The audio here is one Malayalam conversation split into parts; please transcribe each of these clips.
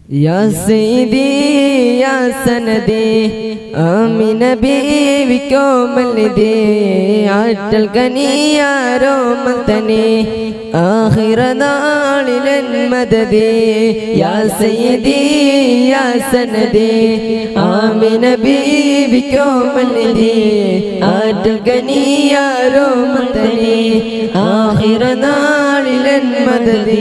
يا سيدي يا سندي ആമിന ബീവിക്കോമല്ലിതേ ആറ്റൽ കനിയാരോമത്തനെ ആഹിറ നാളിലൻ മദതേ യാ സയ്യിദി യാ സനദേ ആമിന ബീവിക്കോമല്ലിതേ ആറ്റൽ കനിയാരോമത്തനെ ആഹിറ നാളിലൻ മദതേ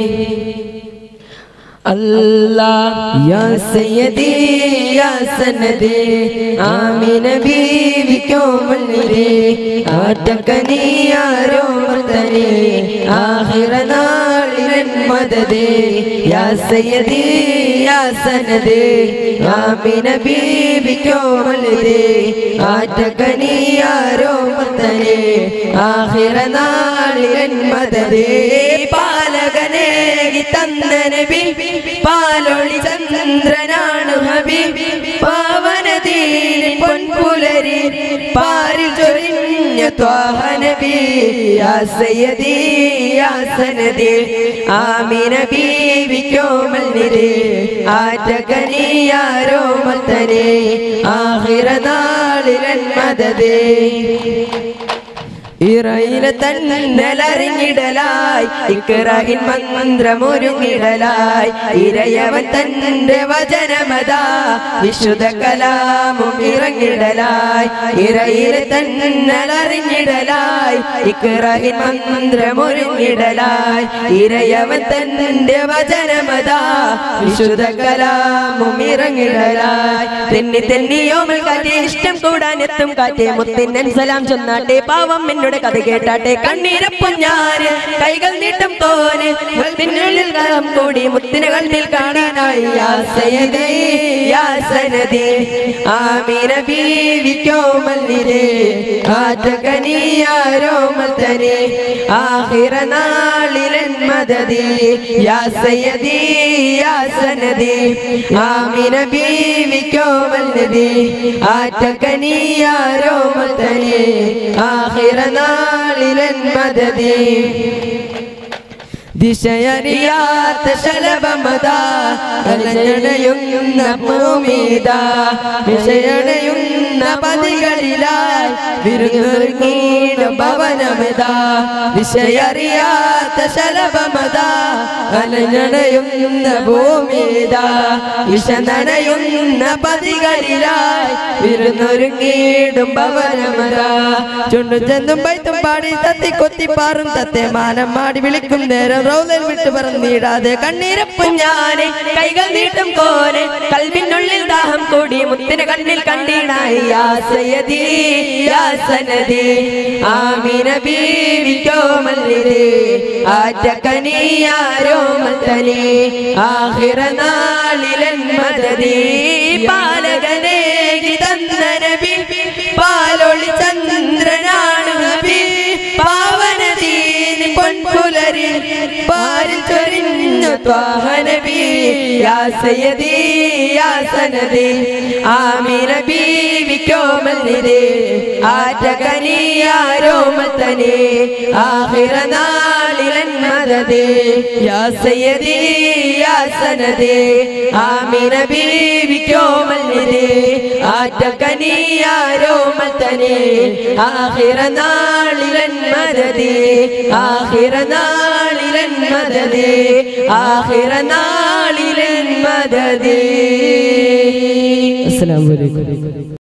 الله يا سيدي يا سندي آمين بيبكم اللي آتكني يا رومتني آخر نار مددي يا سيدي يا سندي آمين بيبكم اللي آتكني يا رومتني آخر نار مددي പാലകനെ തന്ന നബി പാലൊളി ചന്ദ്രനാണ് ഹബി പാവനതീൻ പൊൻപുലരി പാരിൽ ചൊരിഞ്ഞ ത്വാഹ നബി യാ സയ്യദി യാ സനദി ആമിന ബീവിക്കോമൽ നിരേ ആറ്റകനി യാരോമത്തനെ ആഹിറ നാളിലൻ മദദേ ഇറയിലെ തന്നലറിഞ്ഞിടലായി ഇക്കറഹിൻ മന്ത്രമൊരുങ്ങിടലായി ഇരയവൻ തന്റെ വചനമതാ വിശുദ്ധ കലാമും ഇറങ്ങിടലായി ഇറയിലെ തന്നലറിഞ്ഞിടലായി ഇക്കറഹിൻ മന്ത്രമൊരുങ്ങിടലായി ഇരയവൻ തന്റെ വചനമതാ വിശുദ്ധ കലാമും ഇറങ്ങിടലായി തെന്നി തെന്നിയോമൽ കാറ്റെ ഇഷ്ടം കൂടാനെത്തും കാറ്റെ മുത്തിന്നൻ സലാം ചൊന്നാട്ടെ പാവം എന്നോട് കഥ കേട്ടാട്ടെ കണ്ണീരപ്പം ഞാന് കൈകൾ നീട്ടം തോന് മുത്തിനുള്ളിൽ കാലം കൂടി മുത്തിനെ കണ്ണിൽ കാണാനായി യാ സയ്യിദേ, യാ സനദേ, ആമീന ബീവിക്കോമല്ലിരേ ആറ്റകനിയാരോമത്തനെ ആഹിറ നാളിലൻ മദദി യാ സയ്യിദി യാ സനദി ആമിന ബീവിക്കോമല്ലദി ആറ്റകനിയാരോമത്തനെ ആഹിറ നാളിലൻ മദദി ദിശയറിയാത്ത ശലഭമതാ അലഞ്ഞടയുന്ന ഭൂമിത ദിശയടയുന്ന പതികളിലായി വിരുന്നൊരുങ്ങീടും ഭവനമിതാ ദിശയറിയാത്ത ശലഭമതാ അലഞ്ഞടയുന്ന ഭൂമിത വിഷനടയുന്ന പതികളിലായി വിരുന്നൊരുങ്ങീടും ഭവനമതാ ചുണ്ടു ചെന്നും പൈത്തും പാടി തത്തി കൊത്തി പാറും തത്തെ മാനം മാടി വിളിക്കും നേരം റൗലൽ വിട്ട് പറന്നിടാതെ കണ്ണീരപ്പും ഞാന് കൈകൾ നീട്ടും കോന് കൽവിനുള്ളിൽ ദാഹം കൂടി മുത്തിനെ കണ്ണിൽ കണ്ടീണായി യാ സയ്യദി യാ സനദി ആമീന ബീവിക്കോമല്ലിരേ ആറ്റക്കനിയാരോമത്തനെ ആഹിറ നാളിലൻ മദദി പാലകനെ തന്ന നബി പാലൊളി ചന്ദ്രനാണ് നബി പാവനദീനി പൊൻപുലരി പാരിൽ ചൊരിഞ്ഞു ത്വാഹ നബി യാ സയ്യദി യാ സനദി ആമീന ബീവിക്കോമൽ നിരേ ആറ്റകനിയാരോമത്തനെ ആഹിറ നാളിലൻ മദദേ യാ സയ്യദി യാ സനദി ആമീന ബീവിക്കോമൽ നിരേ ആറ്റകനിയാരോമത്തനെ ആഹിറ നാളിലൻ മദദേ ആഹിറ നാളിലൻ മദദേ ആഹിറ നാളിലൻ മദദേ അസ്സലാമു അലൈക്കും